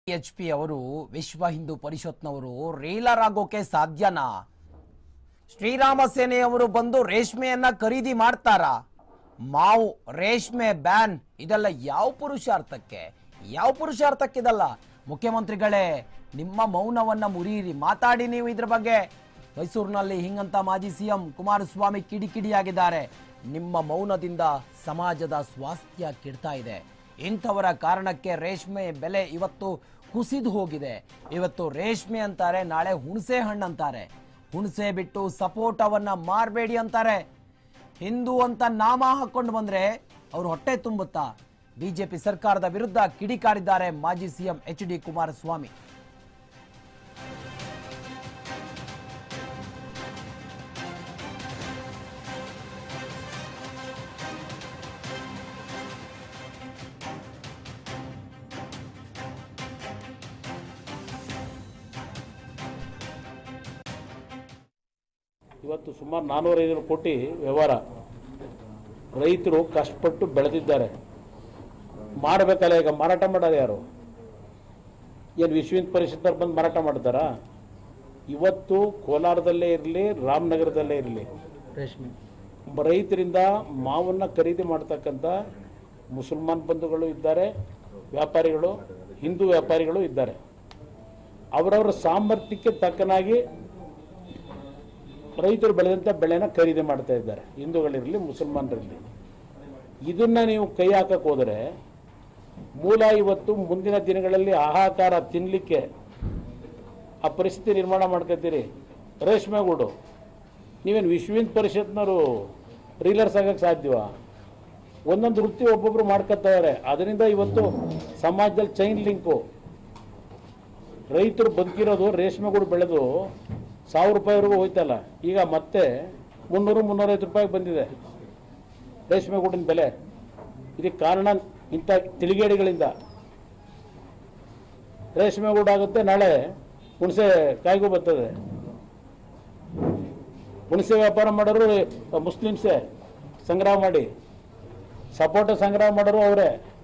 H P ಅವರು ವಿಶ್ವ Hindu ಪರಿಷತ್ನವರು reeler ಆಗೋಕೆ ಸಾಧ್ಯನಾ ಶ್ರೀರಾಮ ಸೇನೆಯವರು ಬಂದು ರೇಷ್ಮೆಯನ್ನ ಖರೀದಿ ಮಾಡ್ತಾರಾ ಮಾವು ರೇಷ್ಮೆ ಬ್ಯಾನ್ ಇದೆಲ್ಲ ಯಾವ ಪುರುಷಾರ್ಥಕ್ಕೆ ಯಾವ ಪುರುಷಾರ್ಥಕ್ಕಿದಲ್ಲ ಮುಖ್ಯಮಂತ್ರಿಗಳೇ ನಿಮ್ಮ ಮೌನವನ್ನ ಮುರಿಯಿರಿ ಮಾತಾಡಿ ನೀವು ಇದ್ರ ಬಗ್ಗೆ ಮೈಸೂರಿನಲ್ಲಿ ಹಿಂಗಂತ ಮಾಜಿ ಸಿಎಂ ಕುಮಾರಸ್ವಾಮಿ ಕಿಡಿಕಿಡಿಯಾಗಿದ್ದಾರೆ ನಿಮ್ಮ ಮೌನದಿಂದ ಸಮಾಜದ ಸ್ವಾಸ್ಥ್ಯ ಕೆಡ್ತಾ ಇದೆ ಇಂಥವರ ಕಾರಣಕ್ಕೆ ರೇಷ್ಮೆ ಬೆಲೆ ಇವತ್ತು ಕುಸಿದು ಹೋಗಿದೆ ಇವತ್ತು ರೇಷ್ಮೆ ಅಂತಾರೆ ನಾಳೆ ಹುಣಸೆ ಹಣ್ಣು ಅಂತಾರೆ ಹುಣಸೆ ಬಿಟ್ಟು ಸಪೋಟವನ್ನ ಮಾರಬೇಡಿ ಅಂತಾರೆ ಹಿಂದೂ ಅಂತ ನಾಮ ಹಾಕೊಂಡು ಬಂದ್ರೆ ಅವ್ರ ಹೊಟ್ಟೆ ತುಂಬುತ್ತಾ ಬಿಜೆಪಿ ಸರ್ಕಾರದ ವಿರುದ್ಧ ಕಿಡಿಕಾರಿದ್ದಾರೆ ಮಾಜಿ ಸಿಎಂ ಎಚ್ ಡಿ ಕುಮಾರಸ್ವಾಮಿ ಇವತ್ತು ಸುಮಾರು ನಾನ್ನೂರೈನೂರು ಕೋಟಿ ವ್ಯವಹಾರ ರೈತರು ಕಷ್ಟಪಟ್ಟು ಬೆಳೆದಿದ್ದಾರೆ ಮಾಡಬೇಕಲ್ಲ ಈಗ ಮಾರಾಟ ಮಾಡೋದು ಯಾರು ಏನು ವಿಶ್ವ ಹಿಂದ್ ಪರಿಷತ್ನವ್ರು ಬಂದು ಮಾರಾಟ ಮಾಡ್ತಾರಾ ಇವತ್ತು ಕೋಲಾರದಲ್ಲೇ ಇರಲಿ ರಾಮನಗರದಲ್ಲೇ ಇರಲಿ ರೈತರಿಂದ ಮಾವನ್ನು ಖರೀದಿ ಮಾಡ್ತಕ್ಕಂಥ ಮುಸಲ್ಮಾನ್ ಬಂಧುಗಳು ಇದ್ದಾರೆ ವ್ಯಾಪಾರಿಗಳು ಹಿಂದೂ ವ್ಯಾಪಾರಿಗಳು ಇದ್ದಾರೆ ಅವರವರ ಸಾಮರ್ಥ್ಯಕ್ಕೆ ತಕ್ಕನಾಗಿ ರೈತರು ಬೆಳೆದಂಥ ಬೆಳೆನ ಖರೀದಿ ಮಾಡ್ತಾ ಇದ್ದಾರೆ ಹಿಂದೂಗಳಿರಲಿ ಮುಸಲ್ಮಾನರಿರಲಿ ಇದನ್ನ ನೀವು ಕೈ ಹಾಕಕ್ಕೆ ಹೋದರೆ ಮೂಲ ಇವತ್ತು ಮುಂದಿನ ದಿನಗಳಲ್ಲಿ ಆಹಾಕಾರ ತಿನ್ನಲಿಕ್ಕೆ ಆ ಪರಿಸ್ಥಿತಿ ನಿರ್ಮಾಣ ಮಾಡ್ಕೊತೀರಿ ರೇಷ್ಮೆಗೂಡು ನೀವೇನು ವಿಶ್ವ ಹಿಂದ್ ಪರಿಷತ್ನವರು ರೀಲರ್ಸ್ ಆಗಕ್ಕೆ ಸಾಧ್ಯವಾ ಒಂದೊಂದು ವೃತ್ತಿ ಒಬ್ಬೊಬ್ರು ಮಾಡ್ಕೊತಾರೆ ಅದರಿಂದ ಇವತ್ತು ಸಮಾಜದಲ್ಲಿ ಚೈನ್ ಲಿಂಕು ರೈತರು ಬದುಕಿರೋದು ರೇಷ್ಮೆಗೂಡು ಬೆಳೆದು ಸಾವಿರ ರೂಪಾಯಿವರೆಗೂ ಹೋಯ್ತಲ್ಲ ಈಗ ಮತ್ತೆ ಮುನ್ನೂರು ಮುನ್ನೂರೈವತ್ತು ರೂಪಾಯಿಗೆ ಬಂದಿದೆ ರೇಷ್ಮೆ ಗೂಡಿನ ಬೆಲೆ ಇದಕ್ಕೆ ಕಾರಣ ಇಂಥ ತಿಳಿಗೇಡಿಗಳಿಂದ ರೇಷ್ಮೆ ಗೂಡು ಆಗುತ್ತೆ ನಾಳೆ ಹುಣಸೆ ಕಾಯಿಗೂ ಬರ್ತದೆ ಹುಣಸೆ ವ್ಯಾಪಾರ ಮಾಡೋರು ಮುಸ್ಲಿಮ್ಸೇ ಸಂಗ್ರಹ ಮಾಡಿ ಸಪೋಟ ಸಂಗ್ರಹ ಮಾಡೋರು ಅವರೇ